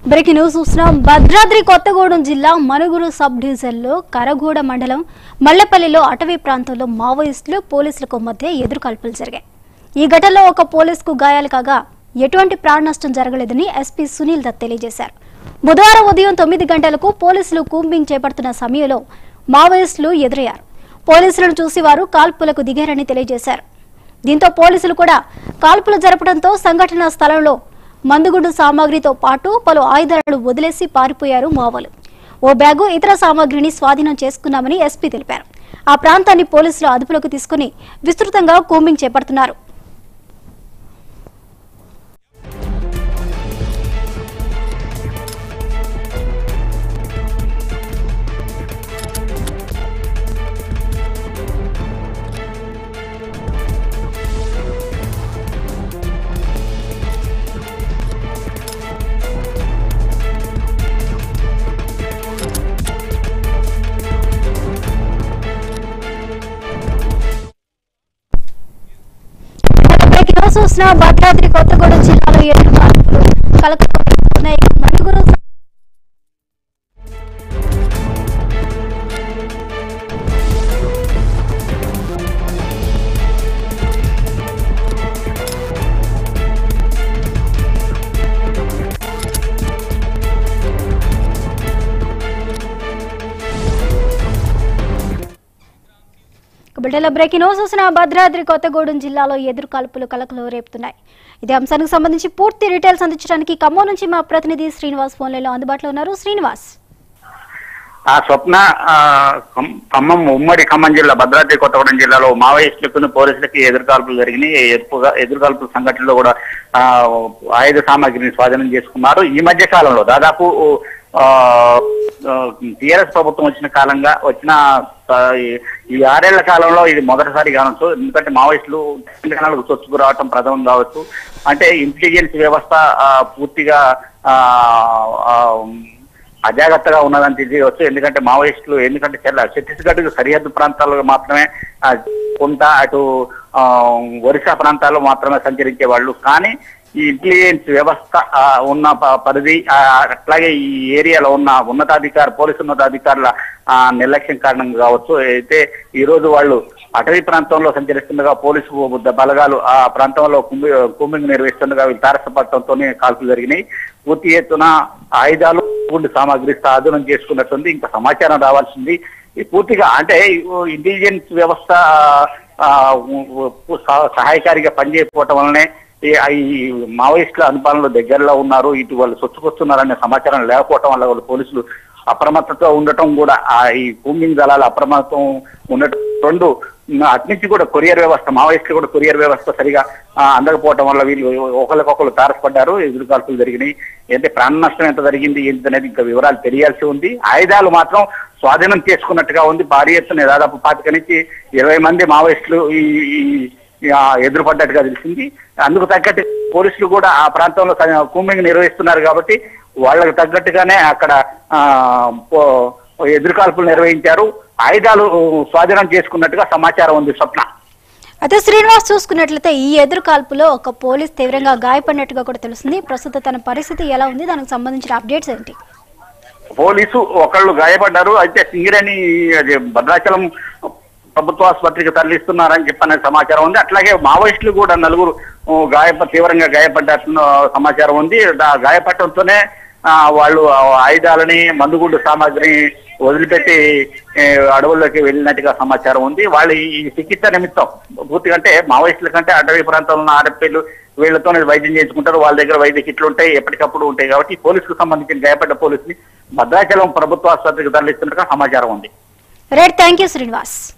breaking news చూస్తున్నాం భద్రాద్రి కొత్తగూడెం జిల్లా Manuguru sub డివిజన్లో కరగూడ మండలం మల్లెపల్లిలో అటవీ ప్రాంతంలో మావోయిస్టులు పోలీసులకు మధ్య ఎదురుకాల్పులు జరిగాయి ఈ ఘటనలో ఒక పోలీసుకు గాయాలు కాగా ఎటువంటి ప్రాణ నష్టం జరగలేదని ఎస్పీ సునీల్ దత్ తెలియజేశారు బుధవారం ఉదయం తొమ్మిది గంటలకు పోలీసులు కూంబింగ్ చేపడుతున్న సమయంలో మావోయిస్టులు ఎదురయ్యారు పోలీసులను చూసి వారు కాల్పులకు దిగారని తెలియజేశారు దీంతో పోలీసులు కూడా కాల్పులు జరపడంతో సంఘటనా స్థలంలో మందుగుండు సామాగ్రితో పాటు పలు ఆయుధాలను వదిలేసి పారిపోయారు మావోలు ఓ బ్యాగు ఇతర సామాగ్రిని స్వాధీనం చేసుకున్నామని ఎస్పీ తెలిపారు ఆ ప్రాంతాన్ని పోలీసులు అదుపులోకి తీసుకుని విస్తృతంగా కూంబింగ్ చేపడుతున్నారు బ్రేకింగ్ న్యూస్ చూసిన భద్రాద్రి కొత్తగూడెం జిల్లాలో ఏడు మార్పులు కలకత్తున్నాయి మణుగురు బిడ్డల బ్రేకింగ్ న్యూస్ చూసిన భద్రాద్రి కొత్తగూడెం జిల్లాలో ఎదురు కాల్పులు కలకలు రేపుతున్నాయి ఇదే అంశానికి సంబంధించి పూర్తి డీటెయిల్స్ అందించడానికి ఖమ్మం నుంచి మా ప్రతినిధి శ్రీనివాస్ ఫోన్లలో అందుబాటులో ఉన్నారు శ్రీనివాస్ ఆ స్వప్న ఆ, ఖమ్- ఖమ్మం ఉమ్మడి ఖమ్మం జిల్లా భద్రాద్రి కొత్తగూడెం జిల్లాలో మావోయిస్టులకు పోలీసులకి ఎదురుకాల్పులు జరిగినాయి ఎదురుగా ఎదురుకాల్పుల సంఘటనలో కూడా ఆ, ఆయుధ సామాగ్రిని స్వాధీనం చేసుకున్నారు ఈ మధ్య కాలంలో దాదాపు టిఆర్ఎస్ ప్రభుత్వం వచ్చిన కాలంగా వచ్చిన ఆ, ఈ- ఈ ఆరేళ్ల కాలంలో ఇది మొదటిసారి కావచ్చు ఎందుకంటే మావోయిస్టులు తెలంగాణకు చొచ్చుకు రావటం ప్రథమం కావచ్చు అంటే ఇంటెలిజెన్స్ వ్యవస్థ ఆ, పూర్తిగా ఆ, ఆ, అజాగ్రత్తగా ఉన్నదని తెలియవచ్చు ఎందుకంటే మావోయిస్టులు ఎందుకంటే చాలా ఛత్తీస్గఢ్ సరిహద్దు ప్రాంతాల్లో మాత్రమే ఆ, కొంత అటు ఆ, ఒరిస్సా ప్రాంతాల్లో మాత్రమే సంచరించే వాళ్ళు కానీ ఈ ఇంటెలిజెన్స్ వ్యవస్థ ఆ, ఉన్న ప- పరిధి ఆ, అట్లాగే ఈ ఏరియాలో ఉన్న ఉన్నతాధికారి పోలీసు ఉన్నతాధికారుల ఆ, నిర్లక్ష్యం కారణంగా కావచ్చు అయితే ఈ రోజు వాళ్ళు అటవీ ప్రాంతంలో సంచరిస్తుండగా పోలీసు బలగాలు ఆ ప్రాంతంలో కుంభి కుంభింగ్ నిర్వహిస్తుండగా వీళ్ళు తారసపడటంతోనే కాల్పులు జరిగినాయి పూర్తి ఎత్తున ఆయుధాలు గుండు సామాగ్రి స్వాధీనం చేసుకున్నట్టుంది ఇంకా సమాచారం రావాల్సింది ఈ పూర్తిగా అంటే ఇంటెలిజెన్స్ వ్యవస్థ ఆ, ఉ- ఉ- సహ- సహాయకారిగా పనిచేయకపోవటం వల్లనే ఈ ఈ మావోయిస్టుల అనుపాలనలో దగ్గరలో ఉన్నారు ఇటు వాళ్ళు సొచ్చుకొస్తున్నారనే సమాచారం లేకపోవటం వల్ల వాళ్ళు పోలీసులు అప్రమత్తతో ఉండటం కూడా ఆ ఈ కూంబింగ్ దళాలు అప్రమత్తం ఉండటం రెండు ఉమ్, అట్నుంచి కూడా కొరియర్ వ్యవస్థ మావోయిస్టులు కూడా కొరియర్ వ్యవస్థ సరిగా ఆ, అందకపోవటం వల్ల వీళ్ళు ఒకరికొకరు తారసపడ్డారు ఎదురు కాల్పులు జరిగినాయి అంటే ప్రాణ నష్టం ఎంత జరిగింది ఏంటి అనేది ఇంకా వివరాలు తెలియాల్సి ఉంది ఆయుధాలు మాత్రం స్వాధీనం చేసుకున్నట్టుగా ఉంది భారీ ఎత్తున దాదాపు పాతిక నుంచి ఇరవై మంది మావోయిస్టులు ఈ ఈ- ఈ, ఆ, ఎదురుపడ్డట్టుగా తెలిసింది అందుకు తగ్గట్టు పోలీసులు కూడా ఆ ప్రాంతంలో స- కూంబింగ్ నిర్వహిస్తున్నారు కాబట్టి వాళ్ళకి తగ్గట్టుగానే అక్కడ ఆ, పో- ఎదురుకాల్పులు నిర్వహించారు ఆయుధాలు స్వాధీనం చేసుకున్నట్టుగా సమాచారం ఉంది స్వప్న అయితే శ్రీనివాస్ చూసుకున్నట్లయితే ఈ ఎదురు కాల్పులో ఒక పోలీస్ తీవ్రంగా గాయపడినట్టుగా కూడా తెలుస్తుంది ప్రస్తుతం తన పరిస్థితి ఎలా ఉంది దానికి సంబంధించిన అప్డేట్స్ ఏంటి పోలీసు ఒకళ్ళు గాయపడ్డారు అయితే సింగిరని అది భద్రాచలం ప్రభుత్వ ఆసుపత్రికి తరలిస్తున్నారని చెప్పనే సమాచారం ఉంది అట్లాగే మావోయిస్టులు కూడా నలుగురు ఆ, గాయప తీవ్రంగా గాయపడ్డట్టు సమాచారం ఉంది దా- గాయపడటంతోనే ఆ, వాళ్ళు ఆ ఆయుధాలని మందుగుండు సామాగ్రిని వదిలిపెట్టి ఏ, అడవుల్లోకి వెళ్ళినట్టుగా సమాచారం ఉంది వాళ్ళు ఈ చికిత్స నిమిత్తం పూర్తిగా అంటే మావోయిస్టుల కంటే అటవీ ప్రాంతంలో ఉన్న ఆడపిల్లలు వీళ్ళతోనే వైద్యం చేయించుకుంటారు వాళ్ళ దగ్గర వైద్య కిట్లు ఉంటాయి ఎప్పటికప్పుడు ఉంటాయి కాబట్టి పోలీసుకు సంబంధించిన గాయపడ్డ పోలీసుని భద్రాచలం ప్రభుత్వ ఆసుపత్రికి తరలిస్తున్నట్టుగా సమాచారం ఉంది రైట్ థ్యాంక్ యూ శ్రీనివాస్